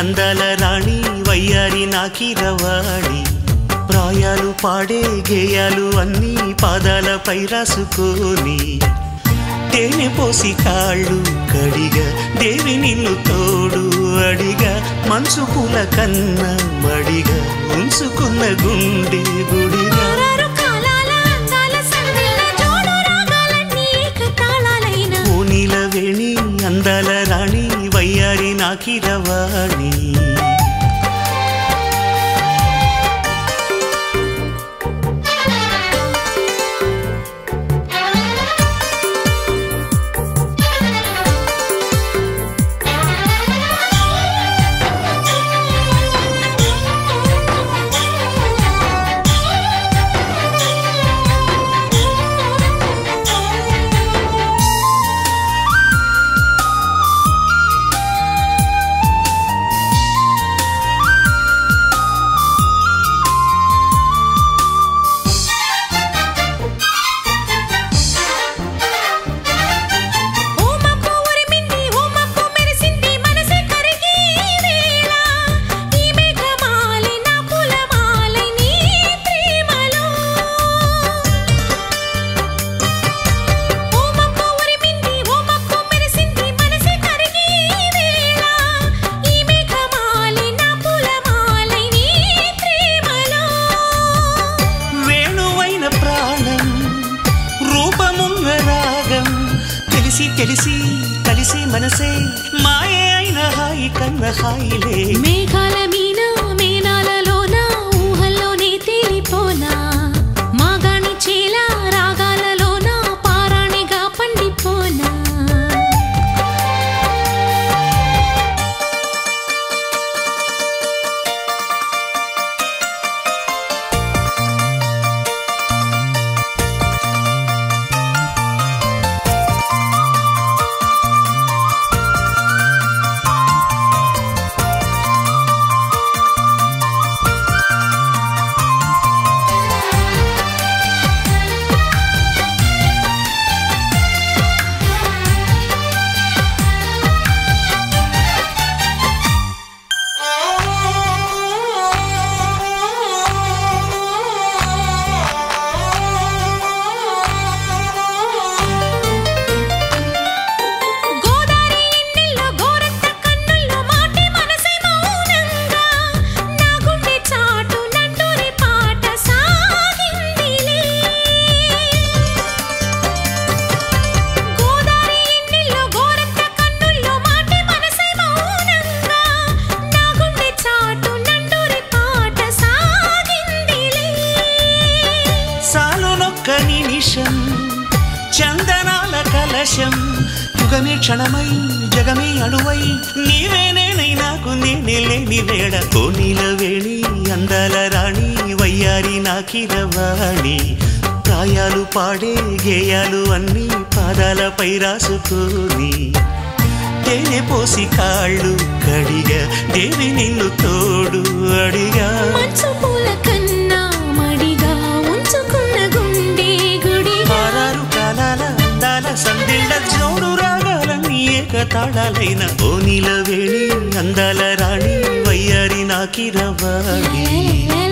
అందాల రాణి వయ్యారి నాకిరవాణి ప్రాయాలు పాడే గేయాలు అన్నీ పాదాలపై రాసుకొని తేనె పోసి కాళ్ళు కడిగా దేవి నిన్ను తోడు అడిగా మనసు పూల కన్న మడిగా ఉంచుకున్న గుండె గుడిగా ఆరారు కాలాల అందాల సందిళ్ళ జోడు రాగాలన్నీ ఏకతాళాలైన ఓనిల వేణి అందాల రాణి వయ్యారి నాకిరవాణి ఓ మబ్బు ఉరిమింది ఓ మబ్బు మెరిసింది మనసే కరిగి ఈ వేళ ఈ మేఘమాలై నా పులమాలై నీ ప్రేమలో ఓ మబ్బు ఉరిమింది ఓ మబ్బు మెరిసింది మనసే కరిగి ఈ వేళ ఈ మేఘమాలై నా పులమాలై నీ ప్రేమలో వేణువైన ప్రాణం రూపమున్న రాగం తెలిసి తెలిసి కలిసి మనసే మాయే అయిన హాయి కన్న హాయిలే మేఘాల మీన మేనాలలోన ఊహల్లోనే తేలిపోనా మాగాణి చేల రాగాలలోన పారాణిగా పండిపోనా గోదారి ఎన్నెల్లో గోరంత కన్నుల్లో మాటి మనసే మౌనంగా నా గుండె చాటు నంటూరి పాట సాగిందిలే గోదారి ఎన్నెల్లో గోరంత కన్నుల్లో మాటి మనసే మౌనంగా నా గుండె చాటు నంటూరి పాట సాగిందిలే సాలునొక్క నిమిషం చందనాల కలశం యుగమే క్షణమై జగమే అణువై నీవే నేనై నాకు నేనే లేని వేళ కోనీల వేణి అందాల రాణి వయ్యారి నాకిరవాణి ప్రాయాలు పాడే గేయాలు అన్నీ పాదాలపై రాసుకొని తేనె పోసి కాళ్ళు కడిగా దేవి నిన్ను తోడు అడిగా మంచు పూల కన్నా మడిగా ఉంచుకున్న గుండె గుడిగా ఆరారు కాలాల అందాల సందిళ్ళ జోడు రాగాలన్నీ ఏకతాళాలైన ఓనిల వేణి అందాల రాణి వయ్యారి నాకిరవాణి లా